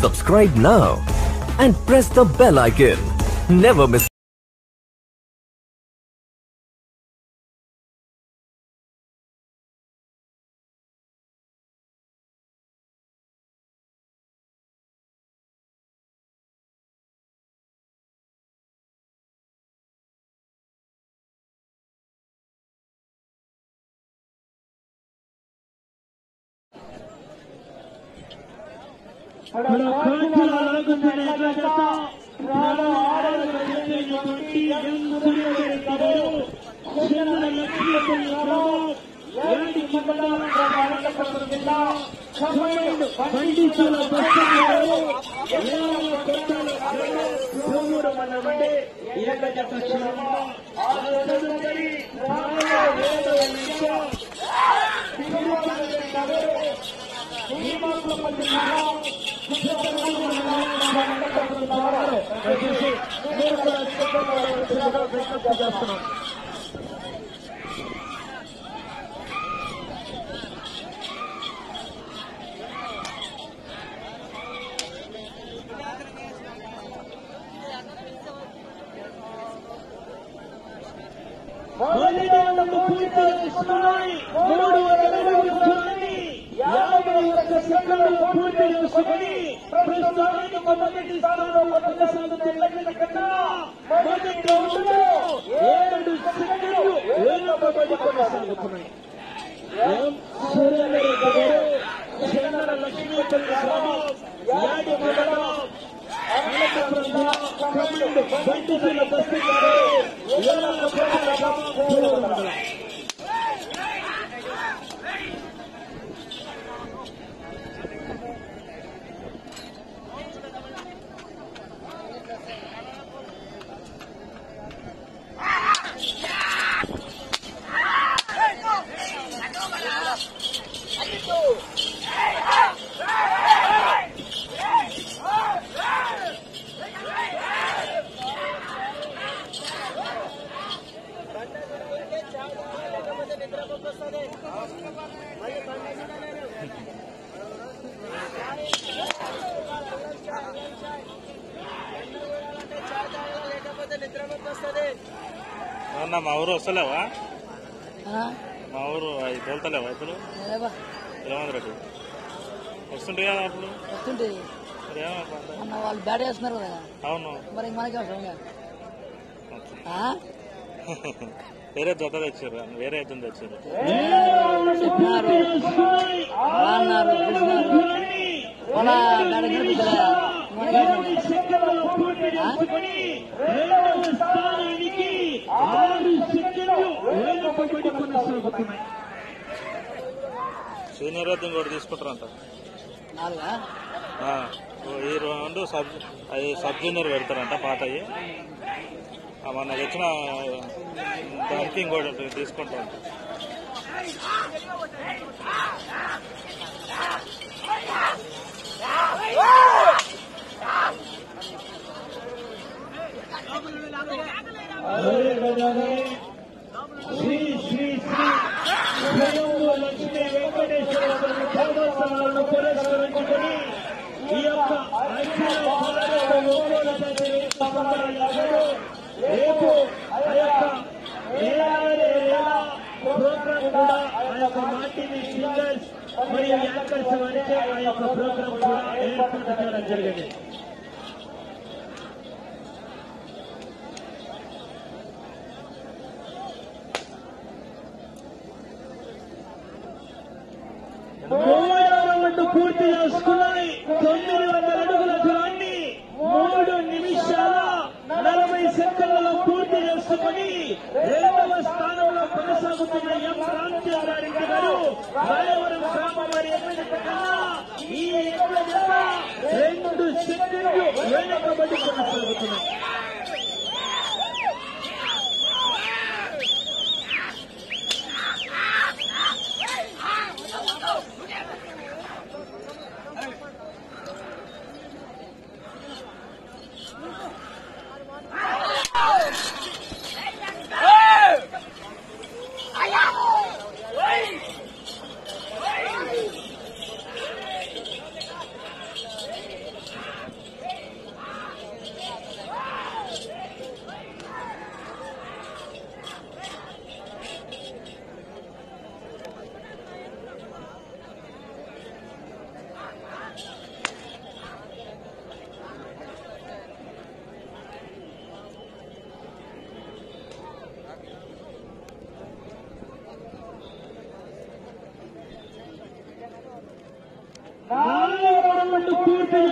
Subscribe now and press the bell icon. Never miss మన కోర్టులో ఆగుతున్న జత ప్రాణం ఆడటువంటి యంగ్ సూర్యరెడ్డి గారు చెన్నై లక్ష్మీపల్లి గ్రామం ఏడి మండలం అనంతపురం జిల్లా కమాండ్ పండితుల బస్సు ఏళ్ళ కొట్టాల భూముడు మనమండి ఏక జత చిన్న ఆ తదుపరి రాబోయే ఏడవ నిమిషం తిరుమల గారు పూర్తి చేసుకున్నాయి మూడు వందల యాభై ఒక్క సెకండ్లు పూర్తి చేసుకుని ప్రస్తుతానికి మొదటి స్థానంలో కొనసాగుతున్న కన్నా మొదటి రౌండ్లో ఏడు సెకండ్లు వెనుకబడి కొనసాగుతున్నాయి ఎం సూర్యారెడ్డి గారు చెన్నర లక్ష్మీపల్లి గ్రామం యాడి మండలం అనంతపురం జిల్లా కమాండ్ బండితుల బస్సు గారు ఏళ్ళ కొట్టాల గ్రామం పూర్వ మండలం అవునా మా ఊరు వస్తలేవా ఆ? మా ఊరు అవి తోలుతలేవా ఇప్పుడు ఏవా, రేవంత్ రెడ్డి వస్తుంటే కదా అప్పుడు వస్తుంటే మరి ఏమో అంత. మొన్న వాళ్ళు బ్యాట్ వేస్తున్నారు కదా అవును మరి మనకి అవసరం ఇంకా. ఆ? వేరే జత తెచ్చారు వేరే జత తెచ్చారు చెప్పినారు అన్నారు పిలిచినారు మన బ్యాట్ కనిపించలే మనకి అవసరం ఇంకా. ఆ? సీనియర్ అయితే ఇంకోటి తీసుకుంటారంట నాలుగా ఆ, ఓ ఈ రెండు సబ్ అది సబ్ జూనియర్ పెడతారంట పాతవి ఆ, మొన్న తెచ్చిన దానికి ఇంకోటి తీసుకుంటారంట శ్రీ శ్రీ శ్రీ స్వయంభూ లక్ష్మీ వెంకటేశ్వర స్వామి దేవస్థానాలను పురస్కరించుకొని ఈ యొక్క అఖిల భారత ఒంగోలు జాతి సంబరాలు రేపు ఆ యొక్క ఏడాది ఏడా ప్రోగ్రాం కూడా ఆ యొక్క మాటిని సింగర్స్ మరియు యాంకర్స్ వారిచే ఆ యొక్క ప్రోగ్రాం కూడా ఏర్పాటు చేయడం జరిగింది మూడో రౌండ్ పూర్తి చేసుకున్నాయి తొమ్మిది వందల అడుగుల దూరాన్ని మూడు నిమిషాల నలభై సెకండ్లలో పూర్తి చేసుకుని రెండవ స్థానంలో కొనసాగుతున్న ఎం రామచంద్రారెడ్డి గారు రాయవరం గ్రామం వారి ఎమ్మెల్యే కన్నా ఈ ఎడ్ల జత రెండు సెకండ్లు వెనుకబడి కొనసాగుతున్నాయి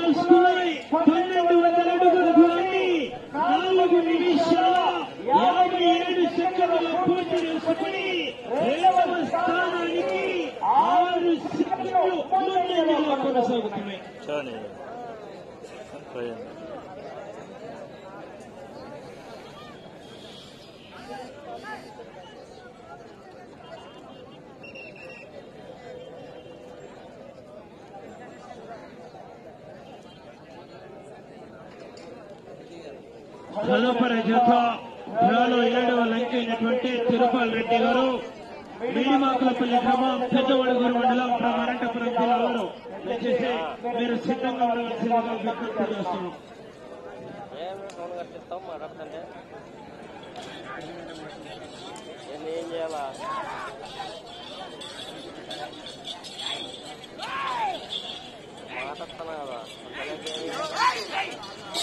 చేసుకున్నాయి పన్నెండు వందల అడుగుల దూరాన్ని నాలుగు నిమిషాల యాభై ఏడు సెకండ్లు పూర్తి చేసుకుని రెండవ స్థానానికి ఆరు సెకండ్లు ముందంజలో కొనసాగుతున్నాయి కానీ పోయింది తదుపరి జత డ్రాలో ఏడవ లంక అయినటువంటి తిరుపాల్ రెడ్డి గారు మీడిమాకులపల్లి గ్రామం పెద్దవడుగురు మండలం from అనంతపురం జిల్లా వారు దయచేసి మీరు సిద్ధంగా ఉండవలసిందిగా విజ్ఞప్తి చేస్తున్నాం ఏమి ఫోన్ కట్టిస్తాం మాట్లాడుతుంటే ఏంది ఏం చేయాలా మాట్లాడుతున్నా కదా అంతలోకి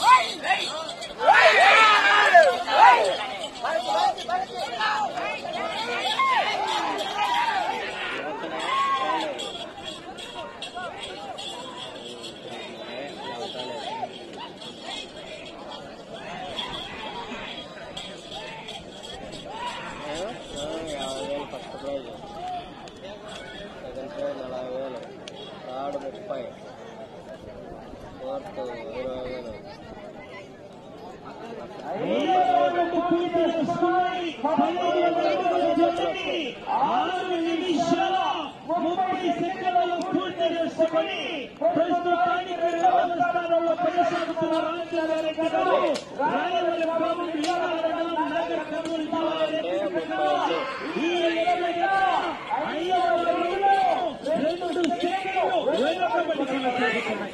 యాభై వేలు ఫస్ట్ ప్రైజ్ సెకండ్ ప్రైజ్ నలభై వేలు థర్డ్ ముప్పై ఫోర్త్ ఇరవై వేలు పూర్తి చేసుకున్నాయి పన్నెండు వందల అడుగుల దూరాన్ని ఆరు నిమిషాల ముప్పై సెకండ్లు పూర్తి చేసుకుని ప్రస్తుతానికి రెండవ స్థానంలో కొనసాగుతున్న రామచంద్రారెడ్డి గారు రాయవల్లి గ్రామం విజయవాడ మండలం నగర కర్నూలు జిల్లా ఎన్నికగా ఈ ఇరవై ఐదవ రౌండ్లో రెండు సెకండ్లు వెనుకబడి కొనసాగుతున్నాయి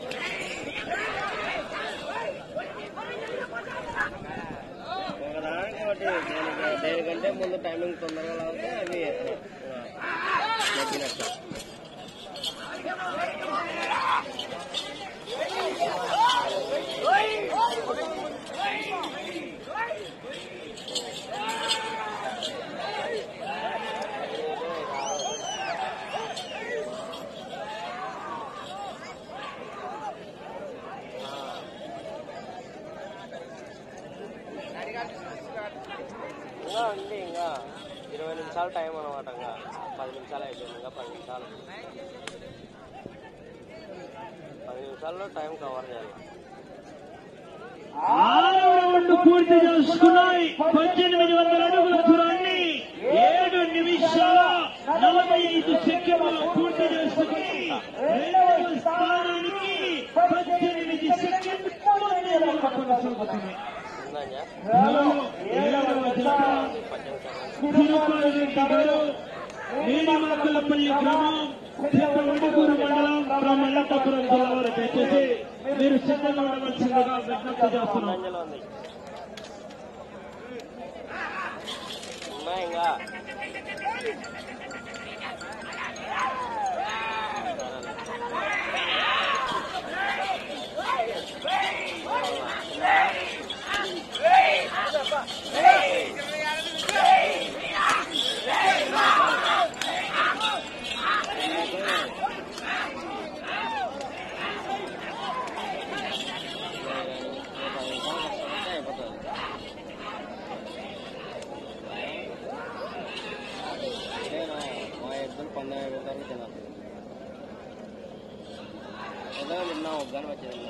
ఒకదానికి ఒకటి దేనికి దేనికంటే ముందు టైమింగ్ తొందరగా లాగితే అవి నచ్చినట్టు ఇంకా ఉంది ఇంకా ఇరవై నిమిషాలు టైం అనమాట ఇంకా పది నిమిషాలు అయిపోయింది ఇంకా పది నిమిషాలు పది నిమిషాల్లో టైం కవర్ చేయాలి ఆరవ రౌండ్ పూర్తి చేసుకున్నాయి పద్దెనిమిది వందల అడుగుల దూరాన్ని ఏడు నిమిషాల నలభై ఐదు సెకండ్లు పూర్తి చేసుకుని రెండవ స్థానానికి పద్దెనిమిది సెకండ్లు కొనసాగుతున్నాయి ఉందా ధరలో ఏడవ జత తిరుపతి రెడ్డి గారు నీలిమలకలపల్లి గ్రామం పెద్దవడుగూరు మండలం బ్రహ్మళ్ళపురం జిల్లా వారు దయచేసి మీరు సిద్ధంగా ఉండవలసిందిగా విజ్ఞప్తి చేస్తున్నాం అంజలో ఉంది ఉన్నాయి ఇంకా అయిపోతుంది నేను మా ఎద్దులు పందెం అయిపోతారు తినాలి ఉదయం తిన్నా ఒగ్గాని వచ్చేది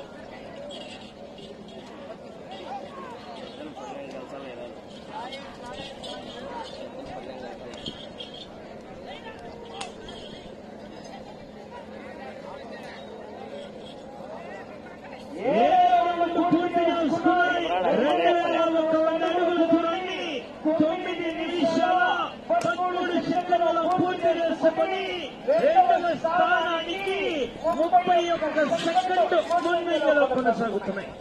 ఎద్దులు పందెం కలిసాలి ఈరోజు ఎద్దులు పందెం కలిసాలి ఏడు పూర్తి చేసుకుని రెండు వేల ఒక వంద అడుగుల దూరాన్ని తొమ్మిది నిమిషాల పదమూడు సెకండ్లలో పూర్తి చేసుకుని రెండవ స్థానానికి ముప్పై ఒక్క సెకండ్ ముందంజలో కొనసాగుతున్నాయి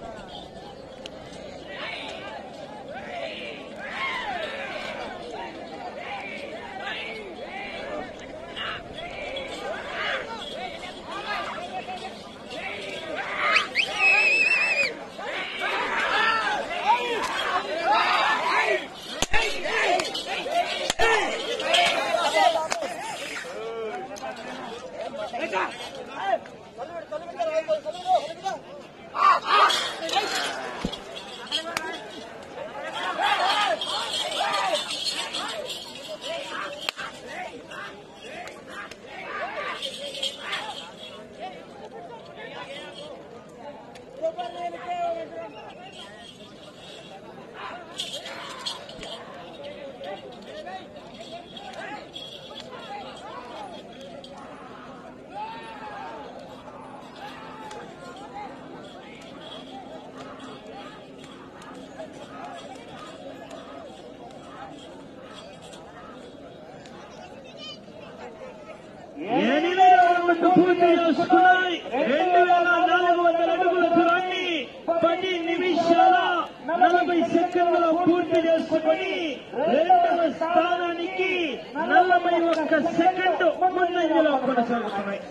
రౌండ్ పూర్తి చేసుకున్నాయి రెండు వేల నాలుగు వందల అడుగుల దూరాన్ని పది నిమిషాల నలభై సెకండ్లలో పూర్తి చేసుకుని రెండవ స్థానానికి నలభై ఒక్క సెకండ్ ముందంజలో కొనసాగుతున్నాయి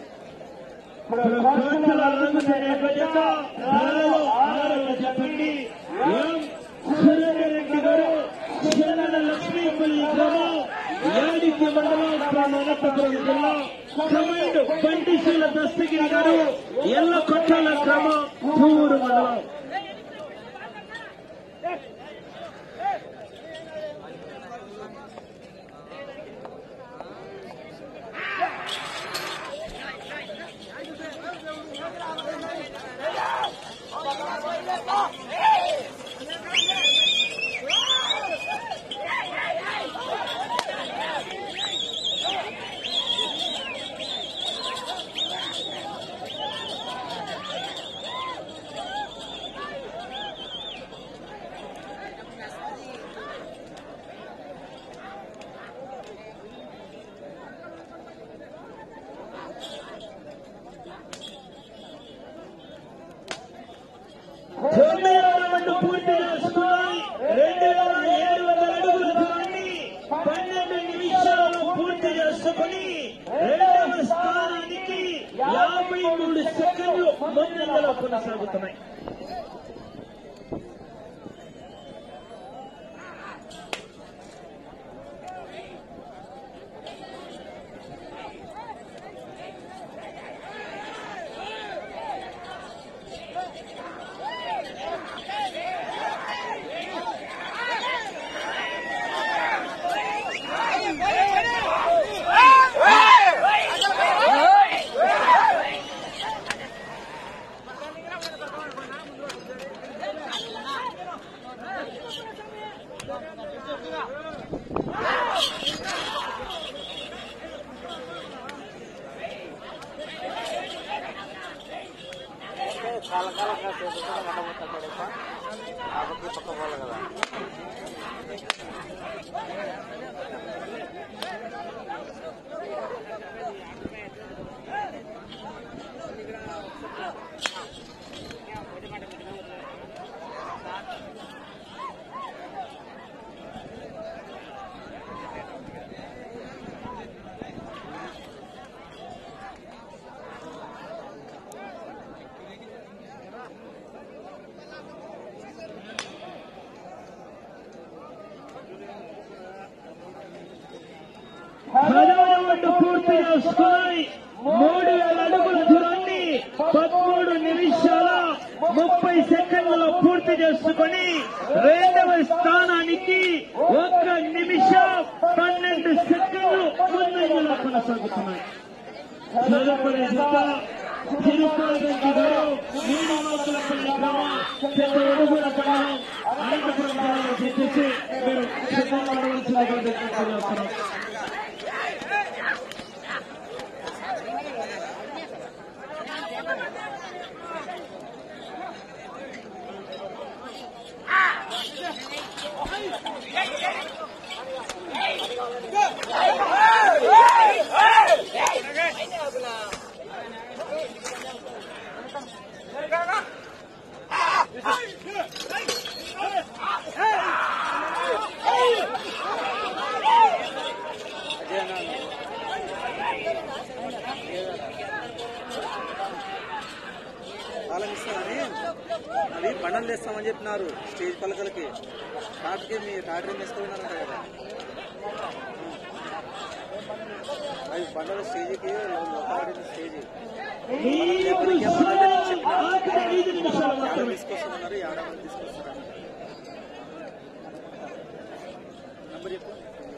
కోట్ల రంగుతున్న జత ధరలో ఆరవ చెప్పండి ఎం సురేంద్రెడ్డి గారు చిన్న లక్ష్మీపల్లి గ్రామం యాడికి మండలం అనంతపురం జిల్లా కమాండ్ బండిశీల దస్తగిరి గారు ఎల్ల కొట్టాల గ్రామం పూరు మండలం తొమ్మిదవ రౌండ్ పూర్తి చేసుకున్నాయి రెండు వేల ఏడు వందల అడుగుల దూరాన్ని పన్నెండు నిమిషాలు పూర్తి చేసుకుని రెండవ స్థానానికి యాభై మూడు సెకండ్లు ముందంజలో కొనసాగుతున్నాయి చాలా కాలంగా చేసుకుంటే మండబోతాడు కాబట్టి పక్క పోవాలి కదా పదవ రౌండ్ పూర్తి చేసుకున్నాయి మూడు వేల అడుగుల దూరాన్ని పదమూడు నిమిషాల ముప్పై సెకండ్లలో పూర్తి చేసుకుని రెండవ స్థానానికి ఒక్క నిమిషం పన్నెండు సెకండ్లు ముందంజలో కొనసాగుతున్నాయి తదుపరి జత తిరుపతి గారు నీడమోతులపల్లి గ్రామం పెద్ద ఉడుగుల పట్టణం అనంతపురం జిల్లాలో చెప్పేసి మీరు సిద్ధంగా ఉండవలసిందిగా తెలియజేస్తున్నాం తాళం ఇస్తారని అవి బండలు తెస్తామని చెప్పినారు స్టేజ్ పలకలకి టాటర్కి మీ టాటర్ ఏం వేసుకోవాలంట కదా అవి బండలు స్టేజ్కి లోపల స్టేజ్ నీకు సమయం ఆఖరి ఐదు నిమిషాలు యాడ మాత్రమే తీసుకొస్తామన్నారు యాడ మంది తీసుకొస్తారు నంబర్ చెప్పు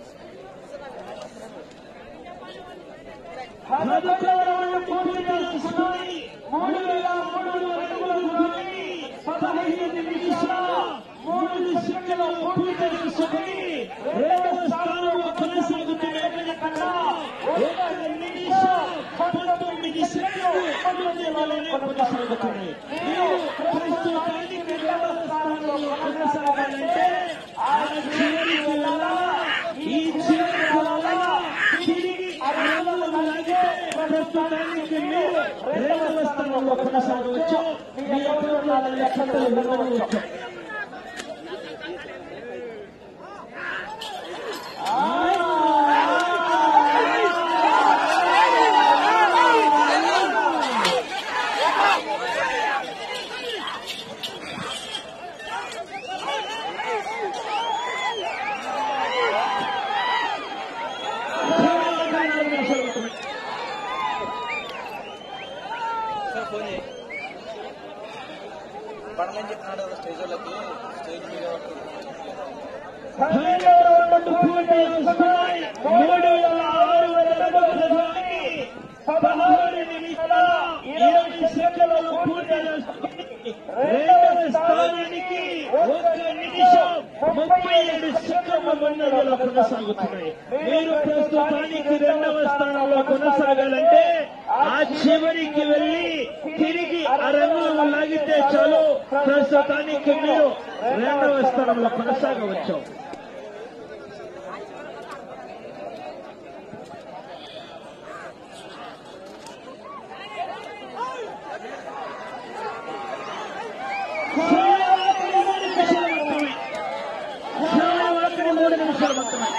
పదకొండవ పూర్తి చేసుకుని మూడు వేల మూడు వందల అడుగుల దూరాన్ని పదహైదు నిమిషాల మూడు సెకండ్ల పూర్తి చేసుకుని రెండవ స్థానంలో కొనసాగుతున్న కన్నా ఒక నిమిషం పంతొమ్మిది సెకండ్లు ముందంజలోనే కొనసాగుతున్నాయి మీరు ప్రస్తుతానికి రెండవ స్థానంలో కొనసాగాలంటే ఆ చివరికి వెళ్ళాలా ఈ చివరికి వెళ్ళాలా తిరిగి అరవై లాగితే ప్రస్తుతానికి కొనసాగవచ్చు మీ అకౌంట్లో నాలుగు లక్షలు ఇవ్వవచ్చు సార్ ఫోన్ చేయి పడమని చెప్పినాడు స్టేజ్ వాళ్ళకి స్టేజ్ మీద సమయంలో రెండు పూర్తి చేసుకున్నాయి. మూడు వేల ఆరు వందల దూరాన్ని పదహారు నిమిషాల ఇరవై సెకండ్లలో పూర్తి చేసుకుని రెండవ స్థానానికి ఒక నిమిషం ముప్పై ఏడు సెకండ్ల ముందంజలో కొనసాగుతున్నాయి మీరు ప్రస్తుతానికి రెండవ స్థానంలో కొనసాగాలంటే ఆ చివరికి వెళ్లి తిరిగి ఆ రంగులు లాగితే చాలు ప్రస్తుతానికి మీరు రెండవ స్థానంలో కొనసాగవచ్చు మూడు నిమిషాలు మాత్రమే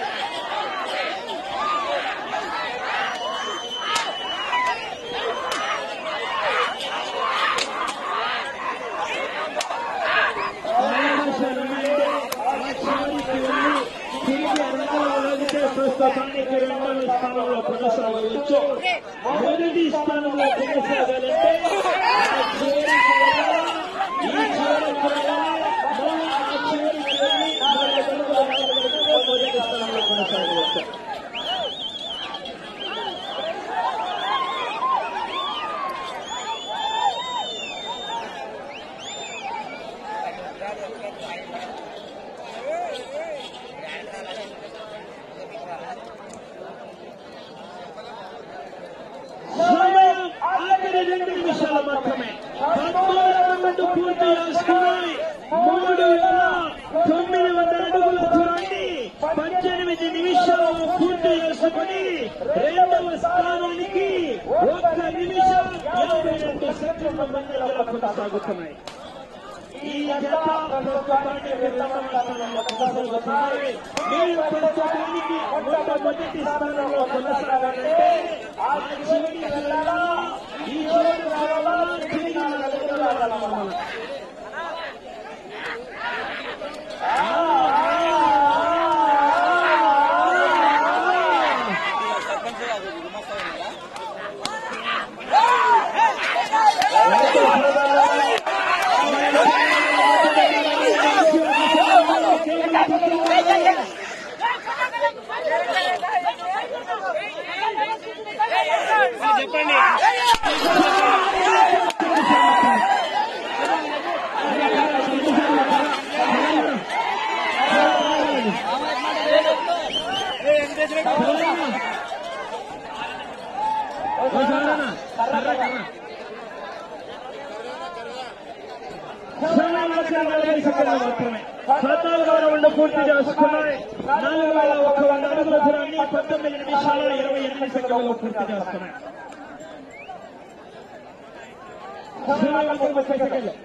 ప్రస్తుతానికి రెండవ స్థానంలో కొనసాగవచ్చు మొదటి స్థానంలో కొనసాగాలంటే ఆ చివరికి వెళ్ళాలా? ఈ చివరికి వెళ్ళాలా? మళ్ళా ఆ చివరికి వెళ్ళి మళ్ళా వెనుకలు రాగలిగితే మొదటి స్థానంలో కొనసాగవచ్చు సమయం ఆఖరి రెండు నిమిషాలు మాత్రమే పదమూడు రౌండ్లు పూర్తి చేసుకున్నాయి మూడు వేల తొమ్మిది వందల అడుగుల దూరాన్ని పద్దెనిమిది నిమిషాలు పూర్తి చేసుకుని రెండవ స్థానానికి ఒక్క నిమిషం యాభై రెండు సెకండ్ల ముందంజలో కొనసాగుతున్నాయి ఈ జత ప్రస్తుతానికి రెండవ స్థానంలో కొనసాగుతున్నాయి మీరు ప్రస్తుతానికి మొట్టమొదటి స్థానంలో కొనసాగాలంటే ఆ చివరికి వెళ్ళాలా ఈ చివరి రావాలా తిరిగి మన దగ్గర రావాలా సర్పంచ్ అది గుమస్తా ఉన్నారా చెప్పండి పద్నాలుగవ రౌండ్ పూర్తి చేసుకున్నాయి నాలుగు వేల ఒక వంద అడుగుల దూరాన్ని పంతొమ్మిది నిమిషాల ఇరవై ఎనిమిది సెకండ్లలో పూర్తి చేసుకున్నాయి శ్రీలంక ముప్పై సెకండ్లు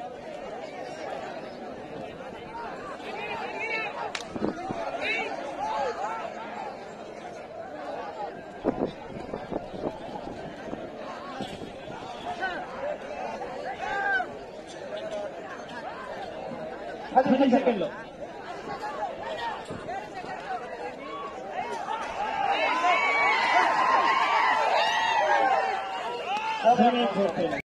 పదిహేను సెకండ్లు సమయం పూర్తయింది